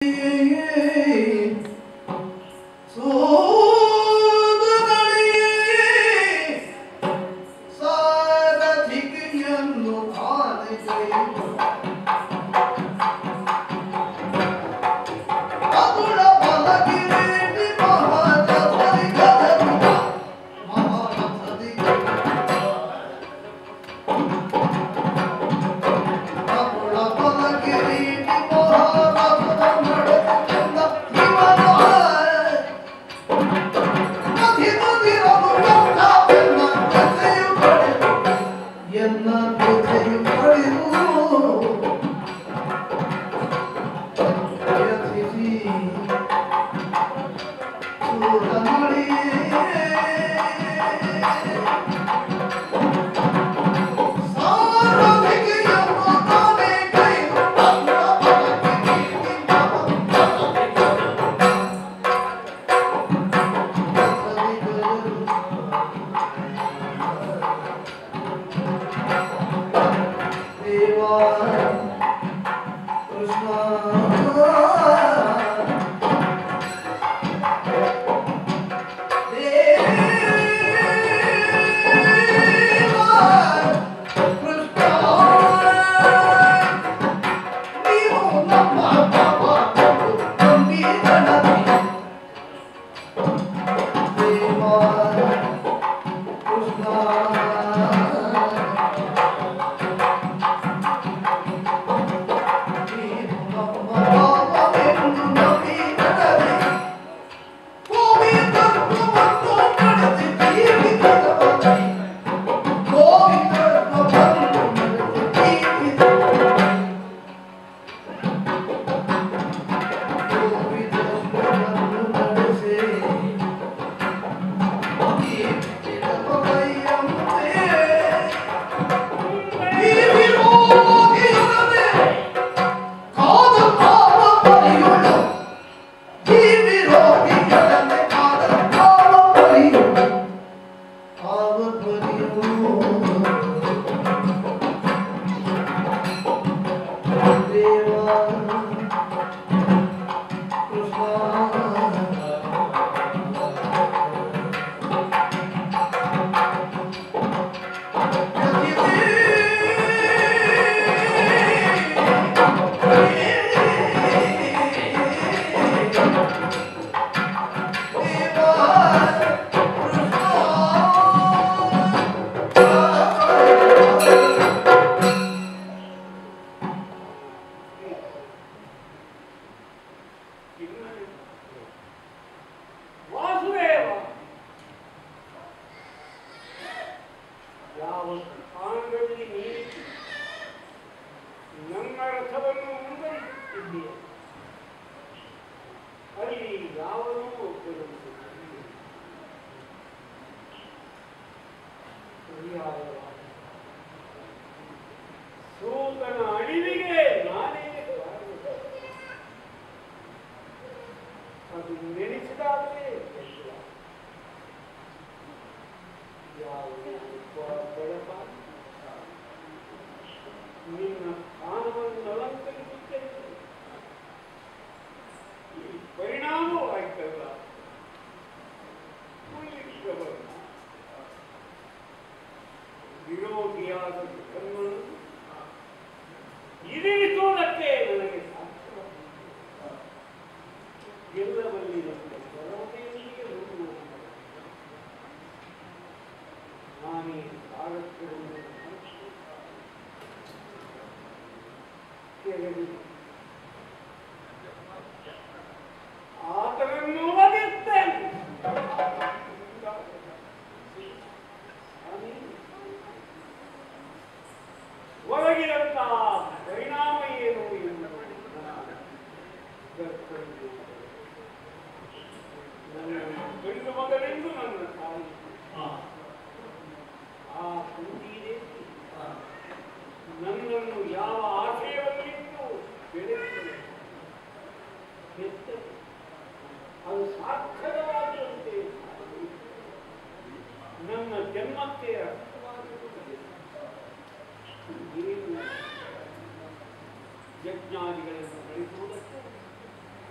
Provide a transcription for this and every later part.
ಎನ್ನ ಕಥೆಯು ಕಳೆದು ಯಥಿಸಿ ಕೃಷ್ಣ ವಾಸುದೇವ ಯಾವ ಸ್ಥಾನದಲ್ಲಿ ನೀರಿಟ್ಟು ನನ್ನ ರಥವನ್ನು ಮುಂದುವರಿಸುತ್ತಿದ್ದೀಯ ಅಲ್ಲಿ ಯಾವನೂ ಒಪ್ಪಿರುವುದಿಲ್ಲ ಪರ್ಯಾಯವಾಗಿ ಸೂತನ ಅಳಿವಿಗೆ ನಾನೇ ಕಾರಣ. ಅದು ನೆನೆಸಿದಾಗಲೇ ಕೆಟ್ಟುವ. ಯಾವುದೇ ಒಬ್ಬ ಬೆಳಕ ನಿನ್ನ ಸ್ಥಾನವನ್ನು ಅಲಂಕರಿಸುತ್ತೇನೆ ಈ ಪರಿಣಾಮವಾಯ್ತಲ್ಲ ಉಳಿದವರು ವಿರೋಧಿಯಾದ ಧರ್ಮವನ್ನು ಇರಿಸುವುದಕ್ಕೆ ನನಗೆ ಸಾಧ್ಯವಾಗಿದೆ ಎಲ್ಲವಲ್ಲಿ ನಮ್ಮ ಗಲಾಟೆಯೊಂದಿಗೆ ಹೋಗುವ ನಾನೇ ಸಾಗತ್ತಿರುವುದು ಕೆಳಗೆ ಆತನನ್ನು ಒದೆಯುತ್ತೇನೆ ನಾನೇ ಒಳಗಿರಂತಹ ಪರಿಣಾಮ ಏನು ಎಂದು ಗರ್ಭದಲ್ಲಿ ನನ್ನ ಗಂಡು ಮಗನೆಂದು ನನ್ನ ತಾಯಿ ಆ ಕುಂದಿದೆ ನನ್ನನ್ನು ಯಾವ ಆಶಯವನ್ನಿಟ್ಟು ಬೆಳೆಸಿದೆ ಹೆತ್ತರು. ಅದು ಸಾರ್ಥಕವಾಗುವಂತೆ ಮಾಡಿದೆ. ನನ್ನ ಜನ್ಮಕ್ಕೆ ಅರ್ಥವಾಗುತ್ತದೆ ಏನು ಯಜ್ಞಾದಿಗಳನ್ನು ನಡೆಸುವುದಕ್ಕೆ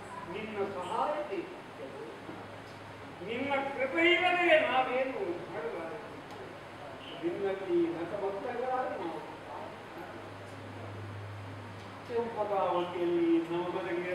ಕೃಪೆಯಿಲ್ಲದೆ ನಾವೇನು ಮಾಡಬಾರದು ನಿನ್ನಲ್ಲಿ ನತಮಸ್ತಗಳಾದ ನಾವು ಕೆಂಪಗಾವತಿಯಲ್ಲಿ ನವಮನೆಗೆ